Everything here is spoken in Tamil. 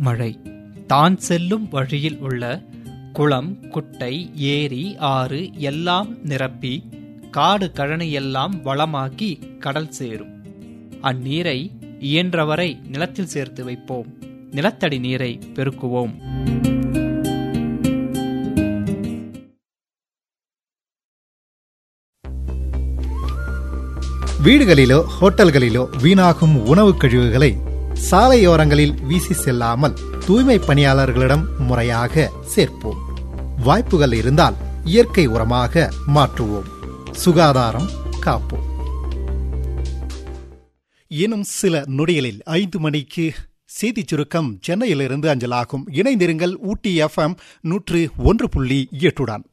மழை தான் செல்லும் வழியில் உள்ள குளம் குட்டை ஏரி ஆறு எல்லாம் நிரப்பி காடு கழனியெல்லாம் வளமாக்கி கடல் சேரும் அந்நீரை இயன்றவரை நிலத்தில் சேர்த்து வைப்போம் நிலத்தடி நீரை பெருக்குவோம் வீடுகளிலோ ஹோட்டல்களிலோ வீணாகும் உணவுக் கழிவுகளை சாலையோரங்களில் வீசி செல்லாமல் தூய்மை பணியாளர்களிடம் முறையாக சேர்ப்போம் வாய்ப்புகள் இருந்தால் இயற்கை உரமாக மாற்றுவோம் சுகாதாரம் காப்போம் இன்னும் சில நொடிகளில் ஐந்து மணிக்கு செய்திச் சுருக்கம் சென்னையிலிருந்து அஞ்சலாகும் இணைந்திருங்கள் ஊட்டி எஃப்எம் நூற்று ஒன்று புள்ளி எட்டுடன்